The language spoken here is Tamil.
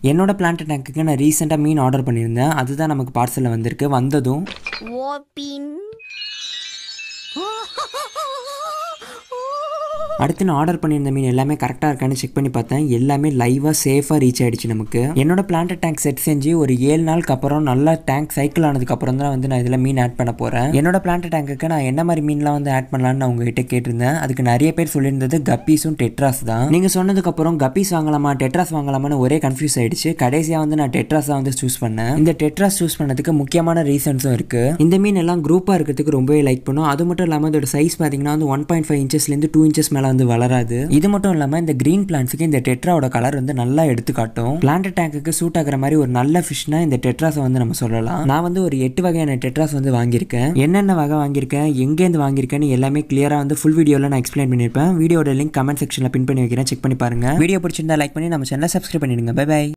என்னோட பிளான்ட் டேங்க்குக்கு நான் ரீசெண்டாக மீன் ஆர்டர் பண்ணியிருந்தேன் அதுதான் நமக்கு பார்சலில் வந்திருக்கு வந்ததும் 我冰。 அடுத்து நான் ஆர்டர் பண்ணியிருந்த மீன் எல்லாமே கரெக்டாக இருக்கான்னு செக் பண்ணி பார்த்தேன் எல்லாமே லைவாக சேஃபாக ரீச் ஆயிடுச்சு நமக்கு என்னோட பிளான்ட் டேங்க் செட் செஞ்சு ஒரு ஏழு நாளுக்கு அப்புறம் நல்லா டேங்க் சைக்கிள் ஆனதுக்கு அப்புறம் தான் வந்து நான் இதில் மீன் ஆட் பண்ண போகிறேன் என்னோட பிளான்ட் டேங்க்குக்கு நான் என்ன மாதிரி மீன்லாம் வந்து ஆட் பண்ணலாம்னு நான் உங்ககிட்ட கேட்டிருந்தேன் அதுக்கு நிறைய பேர் சொல்லியிருந்தது கப்பீஸும் டெட்ராஸ் தான் நீங்கள் சொன்னதுக்கப்புறம் கப்பீஸ் வாங்கலாமா டெட்ராஸ் வாங்கலாமான்னு ஒரே கன்ஃபியூஸ் ஆயிடுச்சு கடைசியாக வந்து நான் டெட்ராஸ் தான் வந்து சூஸ் பண்ணேன் இந்த டெட்ராஸ் சூஸ் பண்ணதுக்கு முக்கியமான ரீசன்ஸும் இருக்கு இந்த மீன் எல்லாம் குரூப்பாக இருக்கிறதுக்கு ரொம்பவே லைக் பண்ணும் அது மட்டும் இல்லாமல் அதோட சைஸ் பார்த்தீங்கன்னா வந்து ஒன் பாயிண்ட் ஃபைவ் இன்ச்சஸ்லேருந்து டூ இன்ச்சஸ் மேலே வந்து வளராது இது மட்டும் இல்லாமல் இந்த கிரீன் பிளான்ஸுக்கு இந்த டெட்ராவோட கலர் வந்து நல்லா எடுத்து காட்டும் பிளான்ட் டேங்க்குக்கு சூட் ஆகிற மாதிரி ஒரு நல்ல ஃபிஷ்னா இந்த டெட்ராஸை வந்து நம்ம சொல்லலாம் நான் வந்து ஒரு எட்டு வகையான டெட்ராஸ் வந்து வாங்கியிருக்கேன் என்னென்ன வகை வாங்கியிருக்கேன் எங்கேருந்து வாங்கியிருக்கேன்னு எல்லாமே கிளியராக வந்து ஃபுல் வீடியோவில் நான் எக்ஸ்பிளைன் பண்ணியிருப்பேன் வீடியோட லிங்க் கமெண்ட் செக்ஷனில் பின் பண்ணி வைக்கிறேன் செக் பண்ணி பாருங்க வீடியோ பிடிச்சிருந்தா லைக் பண்ணி நம்ம சேனலை சப்ஸ்கிரைப் பண்ணிடுங்க பை பை